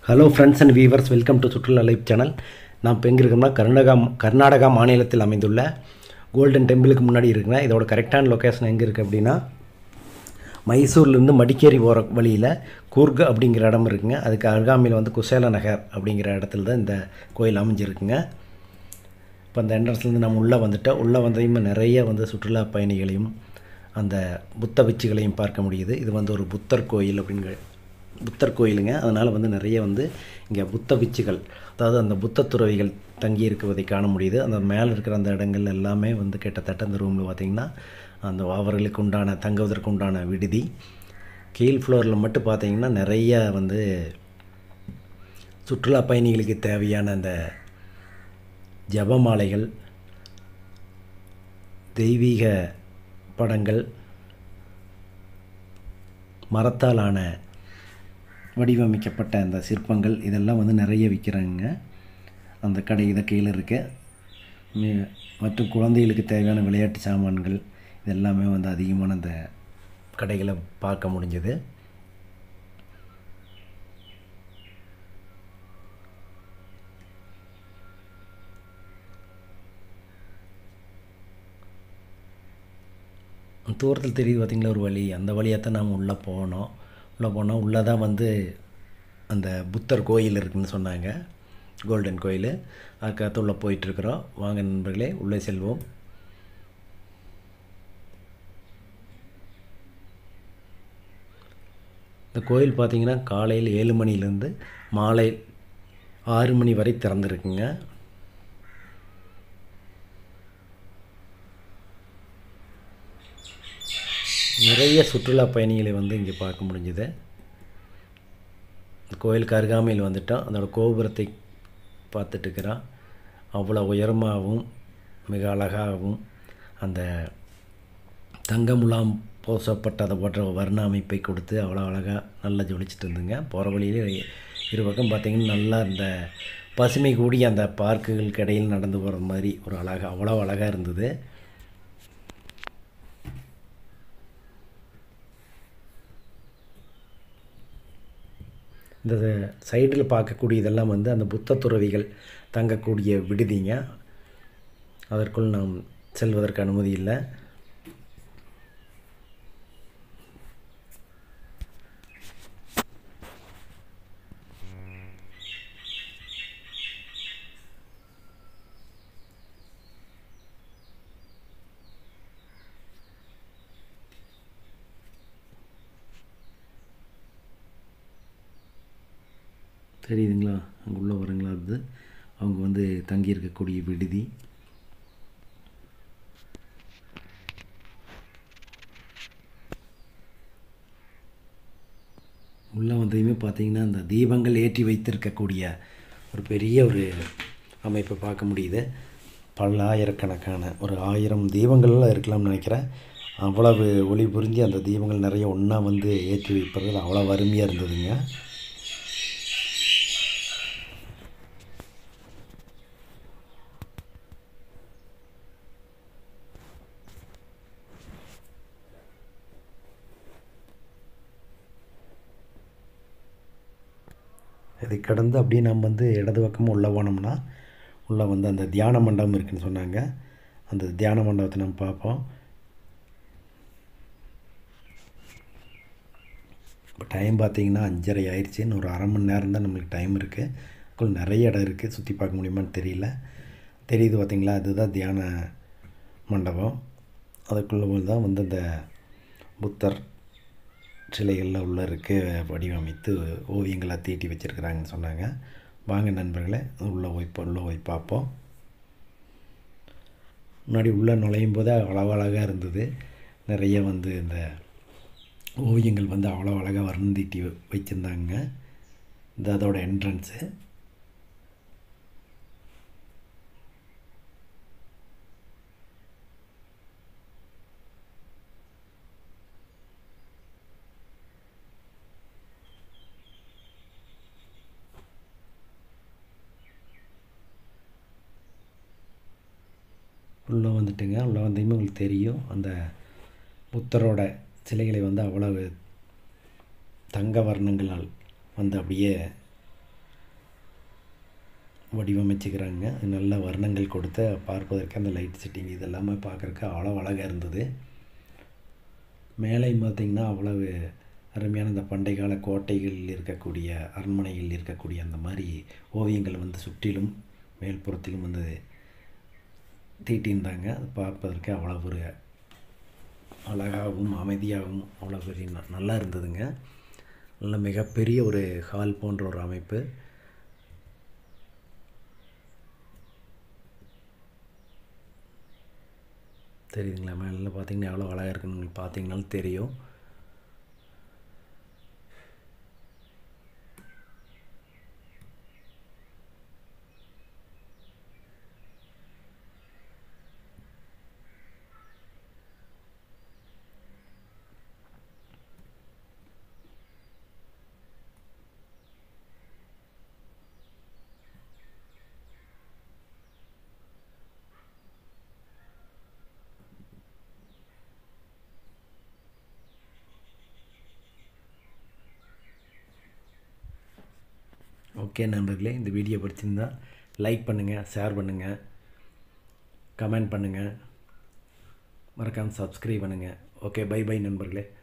hello friends and viewers welcome to சுற்றுலா life channel நான் இப்போ எங்கே இருக்கோம்னா கர்நாடகா கர்நாடகா மாநிலத்தில் அமைந்துள்ள கோல்டன் டெம்பிளுக்கு முன்னாடி இருக்குங்க இதோட கரெக்டான லொக்கேஷன் எங்கே இருக்குது அப்படின்னா மைசூர்லேருந்து மடிக்கேரி போகிற வழியில் கூர்க் அப்படிங்கிற இடம் இருக்குங்க அதுக்கு அருகாமையில் வந்து குசேல நகர் அப்படிங்கிற இடத்துல தான் இந்த கோயில் அமைஞ்சிருக்குங்க இப்போ அந்த என்ட்ரன்ஸ்லேருந்து நம்ம உள்ளே வந்துட்டோம் உள்ளே வந்ததையும் நிறைய வந்து சுற்றுலா பயணிகளையும் அந்த புத்த பிச்சுகளையும் பார்க்க முடியுது இது வந்து ஒரு புத்தர் கோயில் அப்படிங்கிற புத்தர் கோயிலுங்க அதனால் வந்து நிறைய வந்து இங்கே புத்த பிச்சுகள் அதாவது அந்த புத்த துறவிகள் தங்கி இருக்குவதை காண முடியுது அந்த மேலே இருக்கிற அந்த இடங்கள் எல்லாமே வந்து கிட்டத்தட்ட அந்த ரூமில் பார்த்திங்கன்னா அந்த அவர்களுக்கு உண்டான தங்குவதற்கு உண்டான விடுதி கீழ் ஃப்ளோரில் மட்டும் பார்த்திங்கன்னா நிறைய வந்து சுற்றுலா பயணிகளுக்கு தேவையான அந்த ஜபமாலைகள் தெய்வீக படங்கள் மரத்தாலான வடிவமைக்கப்பட்ட அந்த சிற்பங்கள் இதெல்லாம் வந்து நிறைய விற்கிறாங்க அந்த கடை இதை கீழே இருக்க மி- மற்றும் குழந்தைகளுக்கு தேவையான விளையாட்டு சாமான்கள் இதெல்லாமே வந்து அதிகமான அந்த கடைகளை பார்க்க முடிஞ்சது தூரத்தில் தெரியுது பார்த்திங்களா ஒரு வழி அந்த வழியாக தான் நாம் உள்ளே போனோம் உள்ளே போனால் உள்ளே தான் வந்து அந்த புத்தர் கோயில் இருக்குன்னு சொன்னாங்க கோல்டன் கோயில் அதுக்கடுத்து உள்ளே போயிட்டுருக்குறோம் வாங்க நண்பர்களே உள்ளே செல்வோம் இந்த கோயில் பார்த்திங்கன்னா காலையில் ஏழு மணிலேருந்து மாலை ஆறு மணி வரை திறந்துருக்குங்க நிறைய சுற்றுலா பயணிகளை வந்து இங்கே பார்க்க முடிஞ்சுது இந்த கோயிலுக்கு அருகாமையில் வந்துட்டோம் அதோட கோபுரத்தை பார்த்துட்டு இருக்கிறோம் அவ்வளோ உயரமாகவும் மிக அழகாகவும் அந்த தங்க முலாம் பூசப்பட்ட அதை போன்ற வர்ண அமைப்பை கொடுத்து அவ்வளோ அழகாக நல்லா ஜொலிச்சிட்டு இருந்துங்க போகிற வழியிலே இரு பக்கம் பார்த்திங்கன்னா நல்லா அந்த பசுமை கூடிய அந்த பார்க்குகளுக்கு இடையில் நடந்து போகிற மாதிரி ஒரு அழகாக அவ்வளோ அழகாக இருந்தது இந்த சைடில் பார்க்கக்கூடிய இதெல்லாம் வந்து அந்த புத்த துறவிகள் தங்கக்கூடிய விடுதிங்க அதற்குள் நாம் செல்வதற்கு அனுமதி இல்லை தெரியுதுங்களா அங்கே உள்ள வரங்களா அது அவங்க வந்து தங்கி இருக்கக்கூடிய விடுதி உள்ளே வந்ததுமே பார்த்தீங்கன்னா அந்த தீபங்கள் ஏற்றி வைத்திருக்கக்கூடிய ஒரு பெரிய ஒரு அமைப்பை பார்க்க முடியுது பல்லாயிரக்கணக்கான ஒரு ஆயிரம் தீபங்கள்லாம் இருக்கலாம்னு நினைக்கிறேன் அவ்வளவு ஒளி புரிஞ்சு அந்த தீபங்கள் நிறைய ஒன்றா வந்து ஏற்றி வைப்பதில் அவ்வளோ அருமையாக இருந்ததுங்க இதை கடந்து அப்படியே நம்ம வந்து இடது பக்கமாக உள்ளே போனோம்னா உள்ளே வந்து அந்த தியான மண்டபம் இருக்குன்னு சொன்னாங்க அந்த தியான மண்டபத்தை நம்ம பார்ப்போம் இப்போ டைம் பார்த்தீங்கன்னா அஞ்சரை ஆயிடுச்சு இன்னும் ஒரு அரை மணி நேரம் தான் நம்மளுக்கு டைம் இருக்குது அதுக்குள்ள நிறைய இடம் இருக்குது சுற்றி பார்க்க முடியுமான்னு தெரியல தெரியுது பார்த்தீங்களா அதுதான் தியான மண்டபம் அதுக்குள்ளே தான் வந்து இந்த புத்தர் சிலைகளில் உள்ள இருக்க வடிவமைத்து ஓவியங்களை தீட்டி வச்சுருக்குறாங்கன்னு சொன்னாங்க வாங்க நண்பர்களே உள்ளே போய் பா- உள்ளே போய் பார்ப்போம் முன்னாடி உள்ளே நுழையும் போது அவ்வளோ அழகாக இருந்தது நிறைய வந்து இந்த ஓவியங்கள் வந்து அவ்வளோ அழகாக வர்ணம் தீட்டி வச்சுருந்தாங்க இது அதோட என்ட்ரன்ஸு உள்ளே வந்துட்டுங்க உள்ளே வந்தீங்கன்னா உங்களுக்கு தெரியும் அந்த புத்தரோட சிலைகளை வந்து அவ்வளவு தங்க வர்ணங்களால் வந்து அப்படியே வடிவமைச்சுக்கிறாங்க நல்ல வர்ணங்கள் கொடுத்து பார்ப்பதற்கு அந்த லைட் செட்டிங் இது எல்லாமே பார்க்குறக்கு அவ்வளோ அழகாக இருந்தது மேலே பார்த்திங்கன்னா அவ்வளவு அருமையான இந்த பண்டை கால கோட்டைகளில் இருக்கக்கூடிய அரண்மனைகளில் இருக்கக்கூடிய அந்த மாதிரி ஓவியங்கள் வந்து சுற்றிலும் மேல்புறத்திலும் வந்து தீட்டியிருந்தாங்க அது பார்ப்பதற்கு அவ்வளோ ஒரு அழகாகவும் அமைதியாகவும் அவ்வளோ பெரிய ந- நல்லா இருந்ததுங்க நல்ல மிகப்பெரிய ஒரு ஹால் போன்ற ஒரு அமைப்பு தெரியுதுங்களா மேலே பார்த்தீங்கன்னா எவ்வளோ அழகாக இருக்குன்னு உங்களுக்கு பார்த்தீங்கனாலும் தெரியும் ஓகே நண்பர்களே இந்த வீடியோ பிடிச்சிருந்தா லைக் பண்ணுங்கள் ஷேர் பண்ணுங்கள் கமெண்ட் பண்ணுங்கள் மறக்காமல் சப்ஸ்கிரைப் பண்ணுங்கள் ஓகே பை பை நண்பர்களே